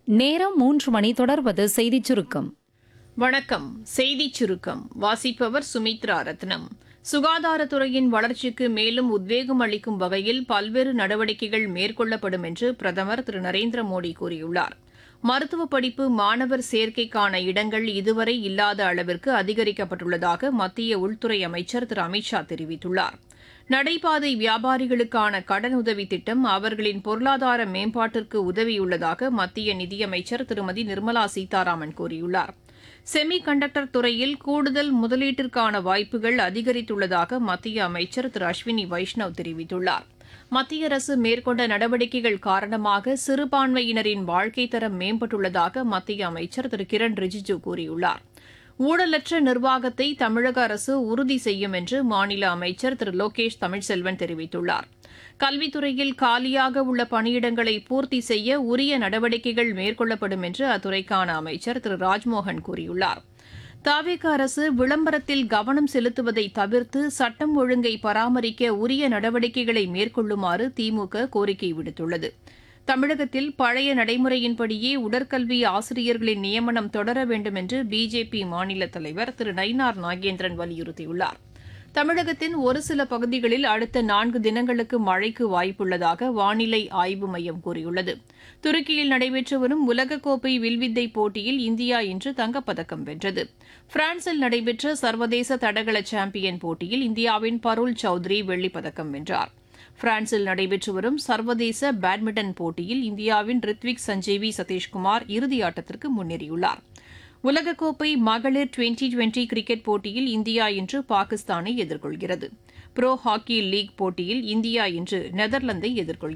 நேரம் மூன்று மணி தொடர்வது செய்திச் சுருக்கம் வணக்கம் செய்திச் சுருக்கம் வாசிப்பவர் சுமித்ரா ரத்னம் சுகாதாரத்துறையின் வளர்ச்சிக்கு மேலும் உத்வேகம் அளிக்கும் வகையில் பல்வேறு நடவடிக்கைகள் மேற்கொள்ளப்படும் என்று பிரதமர் திரு நரேந்திர மோடி கூறியுள்ளார் மருத்துவ படிப்பு மாணவர் சேர்க்கைக்கான இடங்கள் இதுவரை இல்லாத அளவிற்கு அதிகரிக்கப்பட்டுள்ளதாக மத்திய உள்துறை அமைச்சர் திரு அமித்ஷா தெரிவித்துள்ளார் நடைபாதை வியாபாரிகளுக்கான கடனுதவி திட்டம் அவர்களின் பொருளாதார மேம்பாட்டிற்கு உதவியுள்ளதாக மத்திய நிதியமைச்சர் திருமதி நிர்மலா சீதாராமன் கூறியுள்ளார் செமி கண்டக்டர் துறையில் கூடுதல் முதலீட்டிற்கான வாய்ப்புகள் அதிகரித்துள்ளதாக மத்திய அமைச்சர் திரு அஸ்வினி வைஷ்ணவ் தெரிவித்துள்ளார் மத்திய அரசு மேற்கொண்ட நடவடிக்கைகள் காரணமாக சிறுபான்மையினரின் வாழ்க்கை தரம் மேம்பட்டுள்ளதாக மத்திய அமைச்சர் திரு கிரண் ரிஜிஜு கூறியுள்ளார் ஊழலற்ற நிர்வாகத்தை தமிழக அரசு உறுதி செய்யும் என்று மாநில அமைச்சர் திரு லோகேஷ் தமிழ்செல்வன் தெரிவித்துள்ளார் கல்வித்துறையில் காலியாக உள்ள பணியிடங்களை பூர்த்தி செய்ய உரிய நடவடிக்கைகள் மேற்கொள்ளப்படும் என்று அத்துறைக்கான அமைச்சர் திரு ராஜ்மோகன் கூறியுள்ளார் தாவேக அரசு விளம்பரத்தில் கவனம் செலுத்துவதை தவிர்த்து சட்டம் ஒழுங்கை பராமரிக்க உரிய நடவடிக்கைகளை மேற்கொள்ளுமாறு திமுக கோரிக்கை விடுத்துள்ளது தமிழகத்தில் பழைய நடைமுறையின்படியே உடற்கல்வி ஆசிரியர்களின் நியமனம் தொடர வேண்டும் என்று பிஜேபி மாநில தலைவர் திரு நயினார் நாகேந்திரன் வலியுறுத்தியுள்ளார் தமிழகத்தின் ஒரு சில பகுதிகளில் அடுத்த நான்கு தினங்களுக்கு மழைக்கு வாய்ப்புள்ளதாக வானிலை ஆய்வு மையம் கூறியுள்ளது துருக்கியில் நடைபெற்று வரும் உலகக்கோப்பை வில்வித்தை போட்டியில் இந்தியா இன்று தங்கப்பதக்கம் வென்றது பிரான்சில் நடைபெற்ற சர்வதேச தடகள சாம்பியன் போட்டியில் இந்தியாவின் பருள் சௌத்ரி வெள்ளிப்பதக்கம் வென்றார் பிரான்சில் நடைபெற்று வரும் சர்வதேச பேட்மிண்டன் போட்டியில் இந்தியாவின் ரித்விக் சஞ்சீவி சதீஷ்குமார் இறுதியாட்டத்திற்கு முன்னேறியுள்ளார் உலகக்கோப்பை மகளிர் டுவெண்டி டுவெண்டி கிரிக்கெட் போட்டியில் இந்தியா இன்று பாகிஸ்தானை எதிர்கொள்கிறது புரோ ஹாக்கி லீக் போட்டியில் இந்தியா இன்று நெதர்லாந்தை எதிர்கொள்கிறது